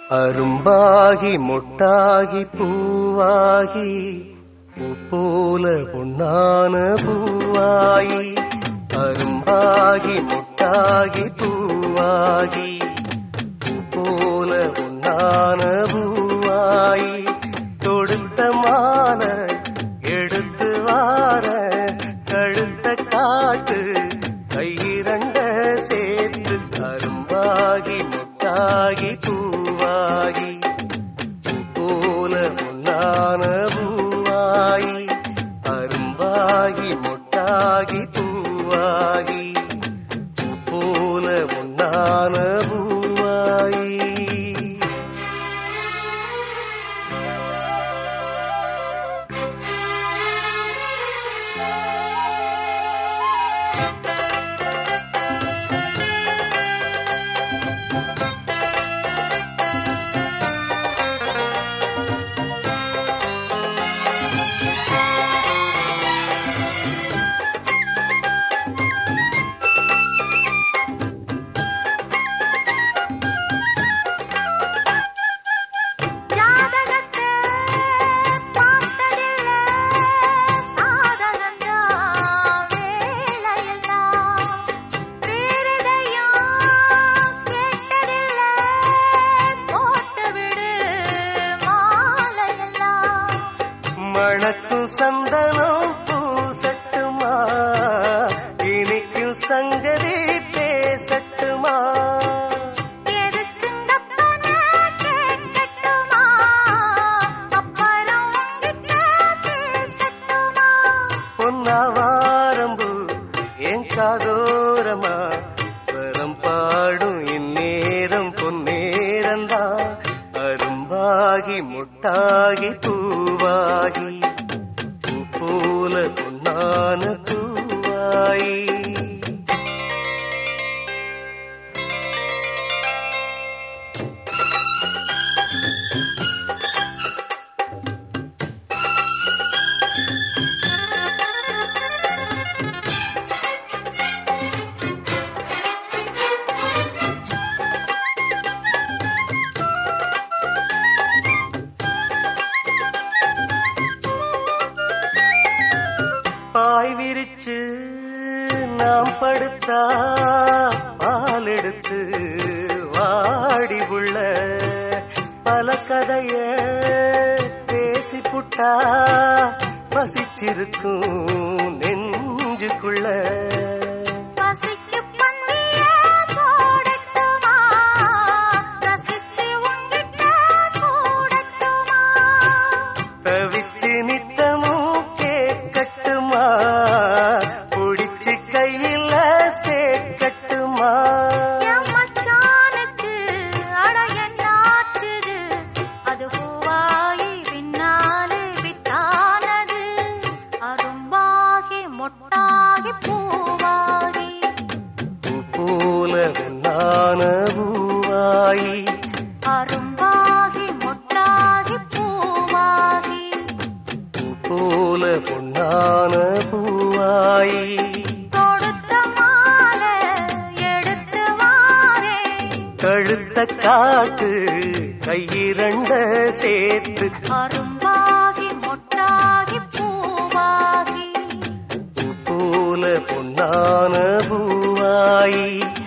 அரும்பாகி முட்டாகி பூவாகி பூ போல பொன்னான பூவாயி அரும்பாகி முட்டாகி பூவாகி பூ போல பொன்னான பூவாயி தொடுத்த மாலை எடுத்து வார கழுத்த காட்டு கையிரண்ட சேர்த்து அரும்பாகி முட்டாகி பூவாகி பூ போல பொன்னான பூவாயி அரும்பாகி முட்டாகி பூவாகி பூ போல பொன்னான பூவாயி ஜாதகத்தை பார்த்ததில்ல சாதகந்தான் வேலையெல்லாம் வேறெதையும் கேட்டதில்ல போட்டுவிடு மாலையெல்லாம் மணக்கும் சந்தனம் பூசட்டுமா இனிக்கும் சங்கதி பேசட்டுமா எதுக்குங்கப்பன கேட்கட்டுமா அப்புறம் உங்கிட்ட பேசட்டுமா பொன்னாவாரம்பு என் காதோரமா ஸ்வரம் பாடும் இந்நேரம் பொன்னேரந்தா அரும்பாகி முட்டாகி பூவாகி பூ போல பொன்னான பூவாயி பாய் விரிச்சு நாம் படுத்தா பால் எடுத்து வாடி உள்ள பல கதைய பேசி புட்டா பசிச்சிருக்கும் நெஞ்சுக்குள்ள பசிக்கு பந்திய போடட்டுமா ரசிச்சு உங்கிட்ட கூடட்டுமா தவிச்சு நித்தமும் கேட்கட்டுமா புடிச்சு கையில சேர்க்கட்டுமா என் மச்சானுக்கு அட என்னாச்சுது அது பூவாயி பின்னாலே வித்தானது அரும்பாகி மொட்டாகி பூவாகி பூ போல உன்னான பூவாயி அரும்பாகி மொட்டாகி பூவாகி பூ போல பொன்னான பூவாயி தொடுத்த மாலை எடுத்து வாரே கழுத்த காட்டு கையிரண்ட சேர்த்து அரும்பாகி மொட்டாகி பூவாகி பூ போல பொன்னான பூவாயி